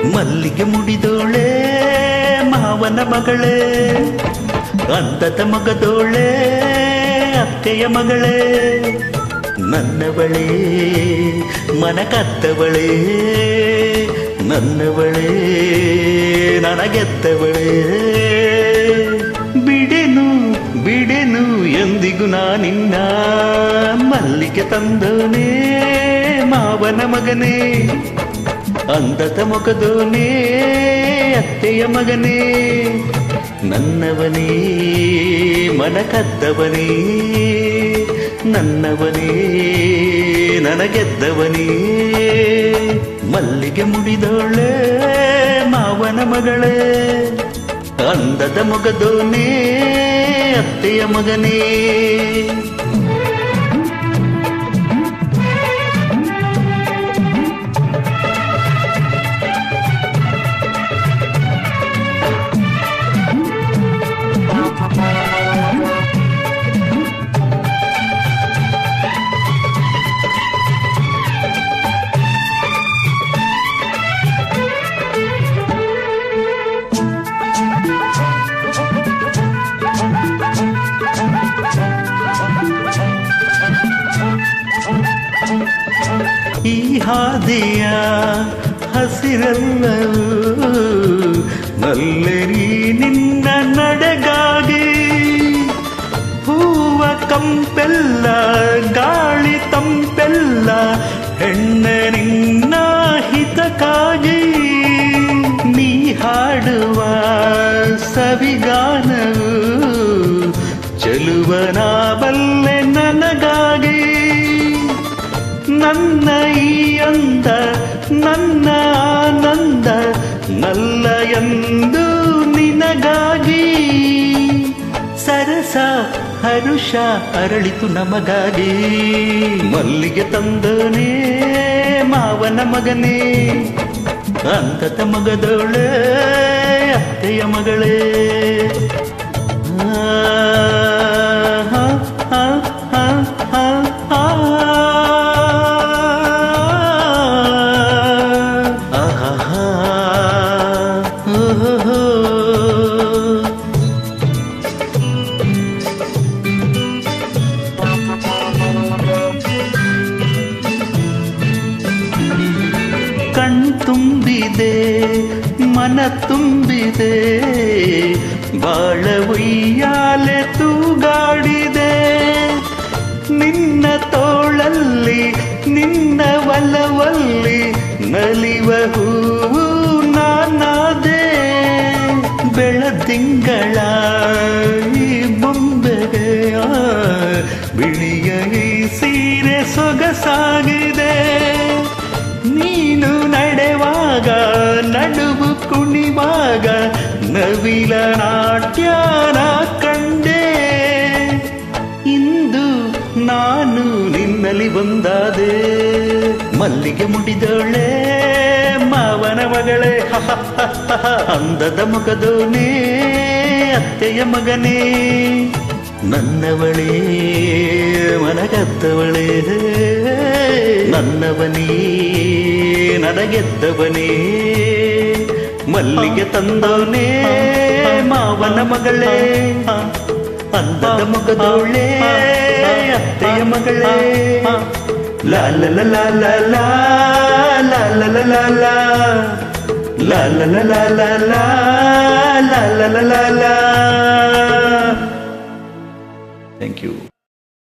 ಮಲ್ಲಿಗೆ ಮುಡಿದೋಳೆ ಮಾವನ ಮಗಳೇ ಅಂದದ ಮಗದೋಳೆ ಅತ್ತೆಯ ಮಗಳೇ ನನ್ನವಳೇ ಮನ ಕತ್ತವಳೇ ನನ್ನವಳೇ ನನಗೆತ್ತವಳೇ ಬಿಡೆನು ಬಿಡೆನು ಎಂದಿಗೂ ನಾನಿನ್ನ ಮಲ್ಲಿಗೆ ತಂದೋನೇ ಮಾವನ ಮಗನೇ ಅಂದದ ಮೊಗದೋನೇ ಅತ್ತೆಯ ಮಗನೇ ನನ್ನವನೇ ಮನ ಕದ್ದವನೇ ನನ್ನವನೇ ನನಗೆದ್ದವನೇ ಮಲ್ಲಿಗೆ ಮುಡಿದೋಳೆ ಮಾವನ ಮಗಳೇ ಅಂದದ ಮೊಗದೋನೇ ಅತ್ತೆಯ ಮಗನೇ ಈ ಹಾದಿಯ ಹಸಿರೆಲ್ಲವೂ ನಲ್ಲರಿ ನಿನ್ನ ನಡೆಗಾಗಿ ಹೂವ ಕಂಪೆಲ್ಲ ಗಾಳಿ ತಂಪೆಲ್ಲ ಹೆಣ್ಣ ನಿನ್ನ ಹಿತಕ್ಕಾಗಿ ನೀ ಹಾಡುವ ಸವಿಗಾನವು ಚೆಲುವನ ಬಲ್ಲೆ ನನಗಾಗಿ ನನ್ನ ಈ ಅಂದ ನನ್ನ ಆನಂದ ನಲ್ಲ ಎಂದು ನಿನಗಾಗಿ ಸರಸ ಹರುಷ ಅರಳಿತು ನಮಗಾಗಿ ಮಲ್ಲಿಗೆ ತಂದನೇ ಮಾವನ ಮಗನೇ ಅಂತದ ಮಗದೊಳೆ ಅತ್ತೆಯ ಮಗಳೇ ಆ, ಆ, ಆ, ಆ, ಆ, ಆ. ಆಹಾಹಾ. ಓಹೋಹೋ. ಕಣ್ ತುಂಬಿದೆ ಮನ ತುಂಬಿದೆ ಬಾಳ ಉಯ್ಯಾಲೆ ತೂಗಾಡಿದೆ ನಿನ್ನ ತೋಳಲ್ಲಿ ನಿನ್ನ ಒಲವಲ್ಲಿ ನಲಿವ ಹೂವು ನಾನಾದೆ ಬೆಳದಿಂಗಳ ಈ ಬೊಂಬೆಗೆ ಆ ಬಿಳಿಯ ಈ ಸೀರೆ ಸೊಗಸಾಗಿದೆ ನೀನು ನಡೆವಾಗ ನಡುವು ಕುಣಿವಾಗ ನವಿಲ ನಾಟ್ಯನ ಕಂಡೆ ಇಂದು ನಾನು ನಿನ್ನಲ್ಲಿ ಬಂದಾದೆ ಮಲ್ಲಿಗೆ ಮುಡಿದೋಳೆ ಮಾವನ ಮಗಳೇ ಅಂದದ ಮುಖದೋನೇ ಅತ್ತೆಯ ಮಗನೇ ನನ್ನವಳೇ ಮನಗದ್ದವಳೇ ನನ್ನವನೇ ನನಗೆದ್ದವನೇ ಮಲ್ಲಿಗೆ ತಂದವನೇ ಮಾವನ ಮಗಳೇ ಅಂದದ ಮುಖದೋಳೆ ಅತ್ತೆಯ ಮಗಳೇ ಲಾ ಲ ಲ ಲ ಲ ಲಾ ಲಾ ಲ ಲ ಲ ಲಾ ಲಾ ಲ ಲ ಲ ಲ ಲಾ ಲಾ ಲ ಲ ಲ ಲಾ